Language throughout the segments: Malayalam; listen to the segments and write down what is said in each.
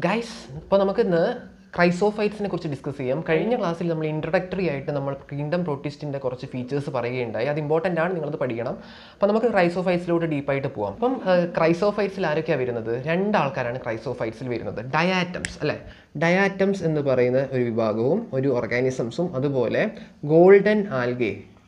ഗൈസ് ഇപ്പോൾ നമുക്ക് ഇന്ന് ക്രൈസോഫൈറ്റ്സിനെ കുറിച്ച് ഡിസ്കസ് ചെയ്യാം കഴിഞ്ഞ ക്ലാസ്സിൽ നമ്മൾ ഇൻട്രഡക്ടറി ആയിട്ട് നമ്മൾ കിങ്ഡം പ്രോട്ടിസ്റ്റിൻ്റെ കുറച്ച് ഫീച്ചേഴ്സ് പറയുകയുണ്ടായി അത് ഇമ്പോർട്ടൻ്റ് ആണ് നിങ്ങളത് പഠിക്കണം അപ്പോൾ നമുക്ക് ക്രൈസോഫൈറ്റ്സിലോട്ട് ഡീപ്പായിട്ട് പോകാം അപ്പം ക്രൈസോഫൈറ്റ്സിൽ ആരൊക്കെയാണ് വരുന്നത് രണ്ട് ആൾക്കാരാണ് ക്രൈസോഫൈറ്റ്സിൽ വരുന്നത് ഡയാറ്റംസ് അല്ലേ ഡയാറ്റംസ് എന്ന് പറയുന്ന ഒരു വിഭാഗവും ഒരു ഓർഗാനിസംസും അതുപോലെ ഗോൾഡൻ ആൽഗെ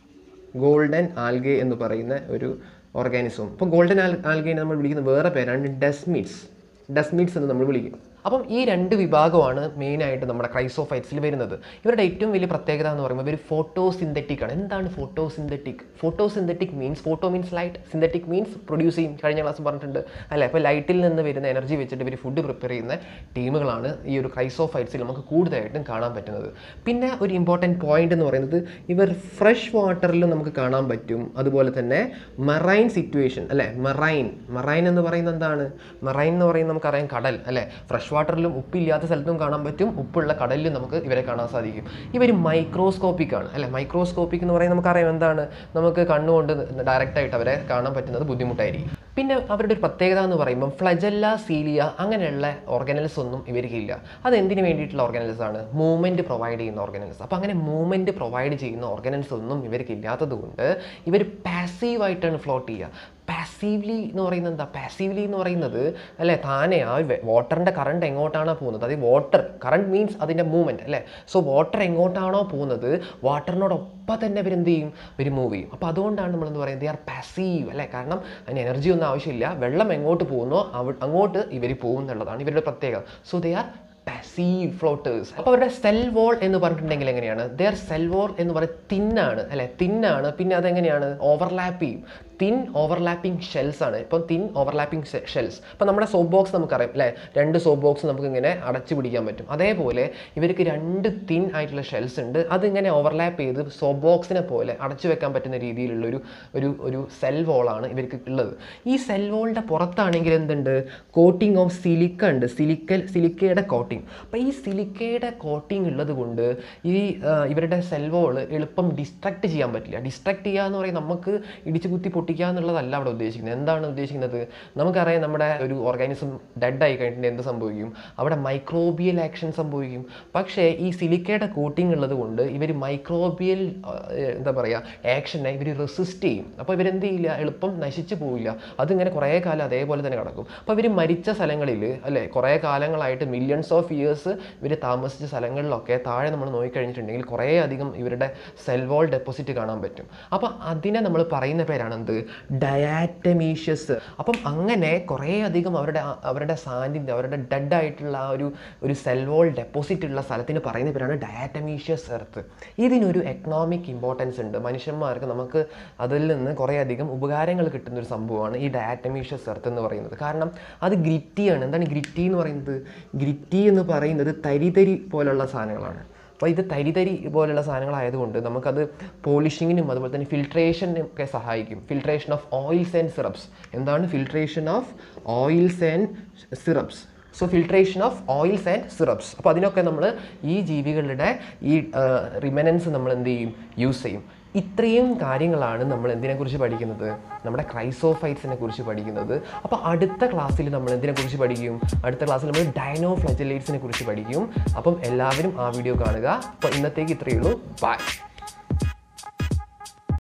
ഗോൾഡൻ ആൽഗെ എന്ന് പറയുന്ന ഒരു ഓർഗാനിസവും ഇപ്പോൾ ഗോൾഡൻ ആൽ ആൽഗേനെ നമ്മൾ വിളിക്കുന്ന വേറെ പേരാണ് ഡെസ്മിറ്റ്സ് ഡെസ്മിറ്റ്സ് എന്ന് നമ്മൾ വിളിക്കും അപ്പം ഈ രണ്ട് വിഭാഗമാണ് മെയിനായിട്ട് നമ്മുടെ ക്രൈസോഫൈറ്റ്സിൽ വരുന്നത് ഇവരുടെ ഏറ്റവും വലിയ പ്രത്യേകത എന്ന് പറയുമ്പോൾ ഇവർ ഫോട്ടോസിന്തറ്റിക് ആണ് എന്താണ് photosynthetic photosynthetic means photo means light synthetic means produce ചെയ്യും കഴിഞ്ഞ ക്ലാസ് പറഞ്ഞിട്ടുണ്ട് അല്ലേ അപ്പോൾ ലൈറ്റിൽ നിന്ന് വരുന്ന എനർജി വെച്ചിട്ട് ഇവർ ഫുഡ് പ്രിപ്പയർ ചെയ്യുന്ന ടീമുകളാണ് ഈ ഒരു ക്രൈസോഫൈറ്റ്സിൽ നമുക്ക് കൂടുതലായിട്ടും കാണാൻ പറ്റുന്നത് പിന്നെ ഒരു ഇമ്പോർട്ടൻറ്റ് പോയിന്റ് എന്ന് പറയുന്നത് ഇവർ ഫ്രഷ് വാട്ടറിലും നമുക്ക് കാണാൻ പറ്റും അതുപോലെ തന്നെ മെറൈൻ സിറ്റുവേഷൻ അല്ലേ മെറൈൻ മെറൈൻ എന്ന് പറയുന്നത് എന്താണ് മെറൈൻ എന്ന് പറയുന്നത് നമുക്കറിയാം കടൽ അല്ലേ ഫ്രഷ് വാട്ടറിലും ഉപ്പില്ലാത്ത സ്ഥലത്തും കാണാൻ പറ്റും ഉപ്പുള്ള കടലിലും നമുക്ക് ഇവരെ കാണാൻ സാധിക്കും ഇവർ മൈക്രോസ്കോപ്പിക് ആണ് അല്ലേ മൈക്രോസ്കോപ്പിക് എന്ന് പറയുന്നത് നമുക്കറിയാം എന്താണ് നമുക്ക് കണ്ണുകൊണ്ട് ഡയറക്റ്റ് ആയിട്ട് അവരെ കാണാൻ പറ്റുന്നത് ബുദ്ധിമുട്ടായിരിക്കും പിന്നെ അവരുടെ ഒരു പ്രത്യേകത എന്ന് പറയുമ്പോൾ ഫ്ലജല്ല സീലിയ അങ്ങനെയുള്ള ഓർഗനൽസ് ഒന്നും ഇവർക്കില്ല അത് എന്തിനു വേണ്ടിയിട്ടുള്ള ഓർഗനൽസ് ആണ് മൂവ്മെൻറ്റ് പ്രൊവൈഡ് ചെയ്യുന്ന ഓർഗനൽസ് അപ്പോൾ അങ്ങനെ മൂവ്മെൻറ്റ് പ്രൊവൈഡ് ചെയ്യുന്ന ഓർഗനൽസ് ഒന്നും ഇവർക്ക് ഇല്ലാത്തത് കൊണ്ട് ഇവർ പാസീവായിട്ടാണ് ഫ്ലോട്ട് ചെയ്യുക പാസീവ്ലി എന്ന് പറയുന്നത് എന്താ പാസീവ്ലി എന്ന് പറയുന്നത് അല്ലേ താനെ ആ വാട്ടറിൻ്റെ കറണ്ട് എങ്ങോട്ടാണോ പോകുന്നത് അത് വാട്ടർ കറണ്ട് മീൻസ് അതിൻ്റെ മൂവ്മെൻറ്റ് അല്ലേ സോ വാട്ടർ എങ്ങോട്ടാണോ പോകുന്നത് വാട്ടറിനോടൊപ്പം തന്നെ ഇവർ എന്ത് ചെയ്യും ഇവർ മൂവ് ചെയ്യും അപ്പോൾ അതുകൊണ്ടാണ് നമ്മളെന്ന് പറയുന്നത് ദേ ആർ പാസീവ് അല്ലേ കാരണം അതിന് എനർജി ഒന്നും ആവശ്യമില്ല വെള്ളം എങ്ങോട്ട് പോകുന്നോ അവ അങ്ങോട്ട് ഇവർ പോകും എന്നുള്ളതാണ് ഇവരുടെ പ്രത്യേകത so they are passive floaters അപ്പോൾ അവരുടെ സെൽ വോൾ എന്ന് പറഞ്ഞിട്ടുണ്ടെങ്കിൽ എങ്ങനെയാണ് ദർ സെൽ വോൾ എന്ന് പറയുന്നത് തിന്നാണ് അല്ലെ തിന്നാണ് പിന്നെ അതെങ്ങനെയാണ് ഓവർലാപ്പ് ചെയ്യും തിൻ ഓവർലാപ്പിംഗ് ഷെൽസ് ആണ് ഇപ്പം തിൻ ഓവർലാപ്പിംഗ് ഷെൽസ് ഇപ്പം നമ്മുടെ സോപ്പ് ബോക്സ് നമുക്കറിയാം അല്ലേ രണ്ട് സോപ്പ് ബോക്സ് നമുക്ക് ഇങ്ങനെ അടച്ചു പിടിക്കാൻ പറ്റും അതേപോലെ ഇവർക്ക് രണ്ട് തിൻ ആയിട്ടുള്ള ഷെൽസ് ഉണ്ട് അതിങ്ങനെ ഓവർലാപ്പ് ചെയ്ത് സോപ്പ് ബോക്സിനെ പോലെ അടച്ചു വെക്കാൻ പറ്റുന്ന രീതിയിലുള്ള ഒരു ഒരു ഒരു സെൽ വോളാണ് ഇവർക്ക് ഉള്ളത് ഈ സെൽ വോളിൻ്റെ പുറത്താണെങ്കിൽ എന്തുണ്ട് കോട്ടിംഗ് ഓഫ് സിലിക്ക ഉണ്ട് സിലിക്കൽ സിലിക്കയുടെ കോട്ടിംഗ് അപ്പോൾ ഈ സിലിക്കയുടെ കോട്ടിംഗ് ഉള്ളത് കൊണ്ട് ഈ ആ, ഇവരുടെ സെൽ വോൾ എളുപ്പം ഡിസ്ട്രക്ട് ചെയ്യാൻ പറ്റില്ല ഡിസ്ട്രക്ട് ചെയ്യുക എന്ന് പറയുന്നത് നമുക്ക് ഇടിച്ചു കുത്തി പൊട്ടിക്കുക എന്നുള്ളതല്ല അവിടെ ഉദ്ദേശിക്കുന്നത് എന്താണ് ഉദ്ദേശിക്കുന്നത് നമുക്കറിയാം നമ്മുടെ ഒരു ഓർഗാനിസം ഡെഡ് ആയി കഴിഞ്ഞിട്ട് എന്ത് സംഭവിക്കും അവിടെ മൈക്രോബിയൽ ആക്ഷൻ സംഭവിക്കും പക്ഷേ ഈ സിലിക്കയുടെ കോട്ടിംഗ് ഉള്ളത് കൊണ്ട് ഇവർ മൈക്രോബിയൽ എന്താ പറയുക ആക്ഷനെ ഇവർ റെസിസ്റ്റ് ചെയ്യും അപ്പോൾ ഇവരെന്ത് ചെയ്യില്ല എളുപ്പം നശിച്ചു പോവില്ല അതിങ്ങനെ കുറേ കാലം അതേപോലെ തന്നെ കിടക്കും അപ്പോൾ ഇവർ മരിച്ച സ്ഥലങ്ങളിൽ അല്ലേ കുറേ കാലങ്ങളായിട്ട് മില്യൺസ് ഓഫ് ഇയേഴ്സ് ഇവർ താമസിച്ച സ്ഥലങ്ങളിലൊക്കെ താഴെ നമ്മൾ നോക്കിക്കഴിഞ്ഞിട്ടുണ്ടെങ്കിൽ കുറേ അധികം ഇവരുടെ സെൽ വോൾ ഡെപ്പോസിറ്റ് കാണാൻ പറ്റും അപ്പോൾ അതിനെ നമ്മൾ പറയുന്ന പേരാണ് എന്ത് ഡയാറ്റമീഷ്യസ് അപ്പം അങ്ങനെ കുറേ അധികം അവരുടെ ആ- അവരുടെ സാന്നിധ്യം അവരുടെ ഡെഡ് ആയിട്ടുള്ള ആ ഒരു ഒരു സെൽ വോൾ ഡെപ്പോസിറ്റ് ഉള്ള സ്ഥലത്തിന് പറയുന്ന പേരാണ് ഡയാറ്റമീഷ്യസ് എർത്ത് ഇതിനൊരു എക്കണോമിക് ഇമ്പോർട്ടൻസ് ഉണ്ട് മനുഷ്യന്മാർക്ക് നമുക്ക് അതിൽ നിന്ന് കുറേ അധികം ഉപകാരങ്ങൾ കിട്ടുന്ന ഒരു സംഭവമാണ് ഈ ഡയാറ്റമീഷ്യസ് എർത്ത് എന്ന് പറയുന്നത് കാരണം അത് ഗ്രിറ്റിയാണ് എന്താണ് ഗ്രിറ്റി എന്ന് പറയുന്നത് ഗ്രിറ്റി എന്ന് പറയുന്നത് തരിതരി പോലുള്ള സാധനങ്ങളാണ് അപ്പോൾ ഇത് തരി തരി പോലുള്ള സാധനങ്ങളായതുകൊണ്ട് നമുക്കത് പോളിഷിങ്ങിനും അതുപോലെ തന്നെ ഫിൽട്രേഷനും ഒക്കെ സഹായിക്കും filtration of oils and syrups എന്താണ് filtration of oils and syrups so filtration of oils and syrups അപ്പോൾ അതിനൊക്കെ നമ്മൾ ഈ ജീവികളുടെ ഈ റിമനൻസ് നമ്മൾ എന്ത് ചെയ്യും യൂസ് ചെയ്യും ഇത്രയും കാര്യങ്ങളാണ് നമ്മൾ എന്തിനെക്കുറിച്ച് പഠിക്കുന്നത് നമ്മുടെ ക്രൈസോഫൈറ്റ്സിനെ കുറിച്ച് പഠിക്കുന്നത് അപ്പോൾ അടുത്ത ക്ലാസ്സിൽ നമ്മൾ എന്തിനെക്കുറിച്ച് പഠിക്കും അടുത്ത ക്ലാസ്സിൽ നമ്മൾ ഡൈനോ ഫ്ലജലേറ്റ്സിനെ കുറിച്ച് പഠിക്കും അപ്പം എല്ലാവരും ആ വീഡിയോ കാണുക അപ്പോൾ ഇന്നത്തേക്ക് ഇത്രയേ ഉള്ളൂ ബൈ